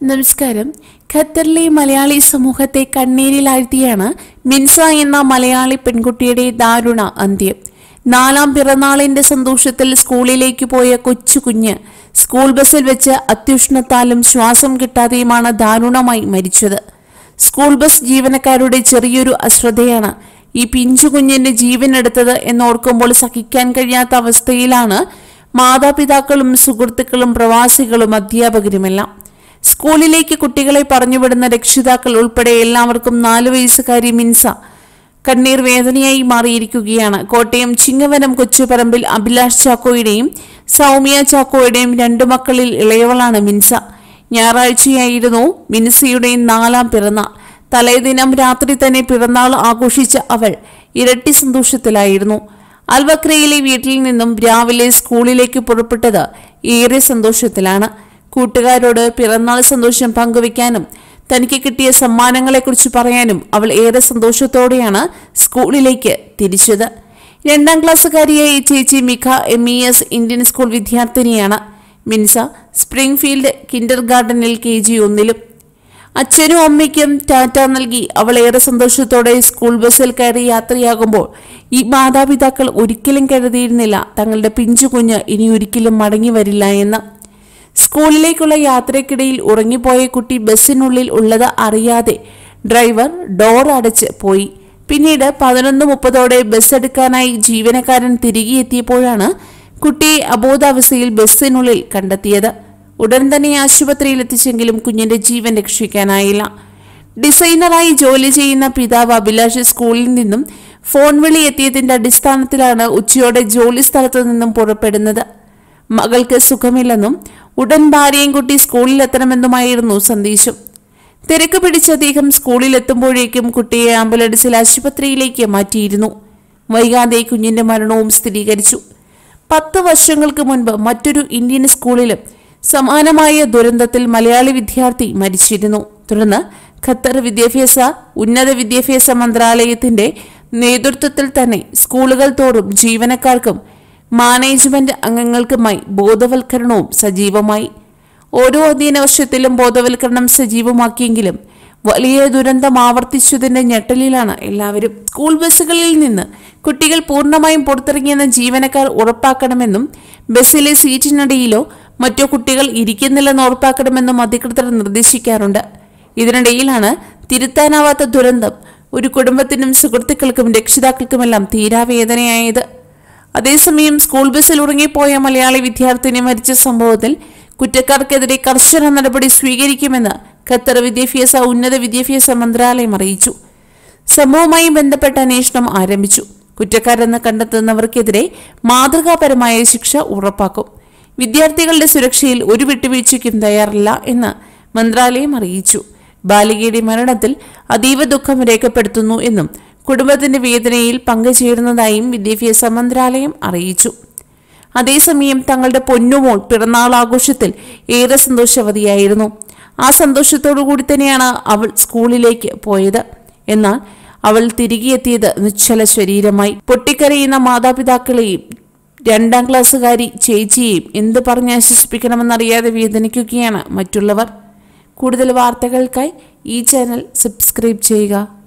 നമസ്കാരം ഖത്തറിലെ മലയാളി സമൂഹത്തെ കണ്ണീരിലാഴ്ത്തിയാണ് മിൻസ എന്ന മലയാളി പെൺകുട്ടിയുടെ ദാരുണ അന്ത്യം നാലാം പിറന്നാളിന്റെ സന്തോഷത്തിൽ സ്കൂളിലേക്ക് പോയ കൊച്ചു കുഞ്ഞ് സ്കൂൾ ബസ്സിൽ വെച്ച് അത്യുഷ്ണത്താലും ശ്വാസം കിട്ടാതെയുമാണ് ദാരുണമായി മരിച്ചത് സ്കൂൾ ബസ് ജീവനക്കാരുടെ ചെറിയൊരു അശ്രദ്ധയാണ് ഈ പിഞ്ചു കുഞ്ഞിന്റെ ജീവൻ എടുത്തത് എന്നോർക്കുമ്പോൾ സഹിക്കാൻ കഴിയാത്ത അവസ്ഥയിലാണ് മാതാപിതാക്കളും സുഹൃത്തുക്കളും പ്രവാസികളും അധ്യാപകരുമെല്ലാം സ്കൂളിലേക്ക് കുട്ടികളെ പറഞ്ഞുവിടുന്ന രക്ഷിതാക്കൾ ഉൾപ്പെടെ എല്ലാവർക്കും നാലു വയസ്സുകാരി മിൻസ കണ്ണീർ വേദനയായി മാറിയിരിക്കുകയാണ് കോട്ടയം ചിങ്ങവനം കൊച്ചുപറമ്പിൽ അഭിലാഷ് ചാക്കോയുടെയും സൗമ്യ ചാക്കോയുടെയും രണ്ടു മക്കളിൽ ഇളയവളാണ് മിൻസ ഞായറാഴ്ചയായിരുന്നു മിൻസയുടെ നാലാം പിറന്നാൾ തലേദിനം രാത്രി തന്നെ പിറന്നാൾ ആഘോഷിച്ച അവൾ ഇരട്ടി സന്തോഷത്തിലായിരുന്നു അൽവക്രയിലെ വീട്ടിൽ നിന്നും രാവിലെ സ്കൂളിലേക്ക് പുറപ്പെട്ടത് ഏറെ സന്തോഷത്തിലാണ് കൂട്ടുകാരോട് പിറന്നാൾ സന്തോഷം പങ്കുവയ്ക്കാനും തനിക്ക് കിട്ടിയ സമ്മാനങ്ങളെക്കുറിച്ച് പറയാനും അവൾ ഏറെ സന്തോഷത്തോടെയാണ് സ്കൂളിലേക്ക് തിരിച്ചത് രണ്ടാം ക്ലാസ്സുകാരിയായ ഈ ചേച്ചി Mikha M E S Indian school വിദ്യാർത്ഥിനിയാണ് മിൻസ സ്പ്രിംഗ്ഫീൽഡ് കിൻഡർ ഗാർഡനിൽ കെ ജി ഒന്നിലും അച്ഛനും അമ്മയ്ക്കും ടാറ്റ നൽകി അവൾ ഏറെ സന്തോഷത്തോടെ സ്കൂൾ ബസ്സിൽ കയറി യാത്രയാകുമ്പോൾ ഈ മാതാപിതാക്കൾ ഒരിക്കലും കരുതിയിരുന്നില്ല തങ്ങളുടെ പിഞ്ചു കുഞ്ഞ് ഇനി ഒരിക്കലും മടങ്ങി വരില്ല എന്ന് സ്കൂളിലേക്കുള്ള യാത്രയ്ക്കിടയിൽ ഉറങ്ങിപ്പോയ കുട്ടി ബസ്സിനുള്ളിൽ ഉള്ളത് അറിയാതെ ഡ്രൈവർ ഡോർ അടച്ച് പോയി പിന്നീട് പതിനൊന്ന് മുപ്പതോടെ ബസ് എടുക്കാനായി ജീവനക്കാരൻ തിരികെ എത്തിയപ്പോഴാണ് കുട്ടിയെ അബോധാവസ്ഥയിൽ ബസ്സിനുള്ളിൽ കണ്ടെത്തിയത് ഉടൻ തന്നെ ആശുപത്രിയിൽ എത്തിച്ചെങ്കിലും കുഞ്ഞിന്റെ ജീവൻ രക്ഷിക്കാനായില്ല ഡിസൈനറായി ജോലി ചെയ്യുന്ന പിതാവ് അഭിലാഷ് സ്കൂളിൽ നിന്നും ഫോൺ വിളി എത്തിയതിന്റെ അടിസ്ഥാനത്തിലാണ് ഉച്ചയോടെ ജോലി സ്ഥലത്തു നിന്നും പുറപ്പെടുന്നത് മകൾക്ക് സുഖമില്ലെന്നും ഉടൻ ഭാര്യയും കുട്ടി സ്കൂളിലെത്തണമെന്നുമായിരുന്നു സന്ദേശം തിരക്ക് പിടിച്ച അദ്ദേഹം സ്കൂളിലെത്തുമ്പോഴേക്കും കുട്ടിയെ ആംബുലൻസിൽ ആശുപത്രിയിലേക്ക് മാറ്റിയിരുന്നു വൈകാതെ കുഞ്ഞിന്റെ മരണവും സ്ഥിരീകരിച്ചു പത്ത് വർഷങ്ങൾക്ക് മുൻപ് മറ്റൊരു ഇന്ത്യൻ സ്കൂളിലും സമാനമായ ദുരന്തത്തിൽ മലയാളി വിദ്യാർത്ഥി മരിച്ചിരുന്നു തുടർന്ന് ഖത്തർ വിദ്യാഭ്യാസ ഉന്നത വിദ്യാഭ്യാസ മന്ത്രാലയത്തിന്റെ നേതൃത്വത്തിൽ തന്നെ സ്കൂളുകൾ തോറും ജീവനക്കാർക്കും മാനേജ്മെന്റ് അംഗങ്ങൾക്കുമായി ബോധവൽക്കരണവും സജീവമായി ഓരോ അധ്യയന വർഷത്തിലും ബോധവൽക്കരണം സജീവമാക്കിയെങ്കിലും വലിയ ദുരന്തം ആവർത്തിച്ചതിന്റെ ഞെട്ടലിലാണ് എല്ലാവരും സ്കൂൾ ബസ്സുകളിൽ നിന്ന് കുട്ടികൾ പൂർണ്ണമായും പുറത്തിറങ്ങിയെന്ന ജീവനക്കാർ ഉറപ്പാക്കണമെന്നും ബസ്സിലെ സീറ്റിനടിയിലോ മറ്റോ കുട്ടികൾ ഇരിക്കുന്നില്ലെന്ന് ഉറപ്പാക്കണമെന്നും അധികൃതർ നിർദ്ദേശിക്കാറുണ്ട് ഇതിനിടയിലാണ് തിരുത്താനാവാത്ത ദുരന്തം ഒരു കുടുംബത്തിനും സുഹൃത്തുക്കൾക്കും രക്ഷിതാക്കൾക്കുമെല്ലാം തീരാവേദനയായത് അതേസമയം സ്കൂൾ ബസ്സിൽ ഉറങ്ങിപ്പോയ മലയാളി വിദ്യാർത്ഥിനി മരിച്ച സംഭവത്തിൽ കുറ്റക്കാർക്കെതിരെ കർശന നടപടി സ്വീകരിക്കുമെന്ന് ഖത്തർ വിദ്യാഭ്യാസ ഉന്നത വിദ്യാഭ്യാസ മന്ത്രാലയം അറിയിച്ചു സംഭവവുമായി ബന്ധപ്പെട്ട അന്വേഷണം ആരംഭിച്ചു കുറ്റക്കാരെന്ന് കണ്ടെത്തുന്നവർക്കെതിരെ മാതൃകാപരമായ ശിക്ഷ ഉറപ്പാക്കും വിദ്യാർത്ഥികളുടെ സുരക്ഷയിൽ ഒരു വിട്ടുവീഴ്ചയ്ക്കും തയ്യാറല്ല എന്ന് മന്ത്രാലയം അറിയിച്ചു ബാലികയുടെ മരണത്തിൽ അതീവ ദുഃഖം രേഖപ്പെടുത്തുന്നു എന്നും കുടുംബത്തിന്റെ വേദനയിൽ പങ്കുചേരുന്നതായും വിദ്യാഭ്യാസ മന്ത്രാലയം അറിയിച്ചു അതേസമയം തങ്ങളുടെ പൊന്നുമോൾ പിറന്നാൾ ആഘോഷത്തിൽ ഏറെ സന്തോഷവതിയായിരുന്നു ആ സന്തോഷത്തോടു കൂടി തന്നെയാണ് അവൾ സ്കൂളിലേക്ക് പോയത് എന്നാൽ അവൾ തിരികെ എത്തിയത് നിശ്ചല ശരീരമായി പൊട്ടിക്കരയുന്ന മാതാപിതാക്കളെയും രണ്ടാം ക്ലാസ്സുകാരി ചേച്ചിയെയും എന്ത് പറഞ്ഞ് ആശ്വസിപ്പിക്കണമെന്നറിയാതെ വേദനിക്കുകയാണ് മറ്റുള്ളവർ കൂടുതൽ വാർത്തകൾക്കായി ഈ ചാനൽ സബ്സ്ക്രൈബ് ചെയ്യുക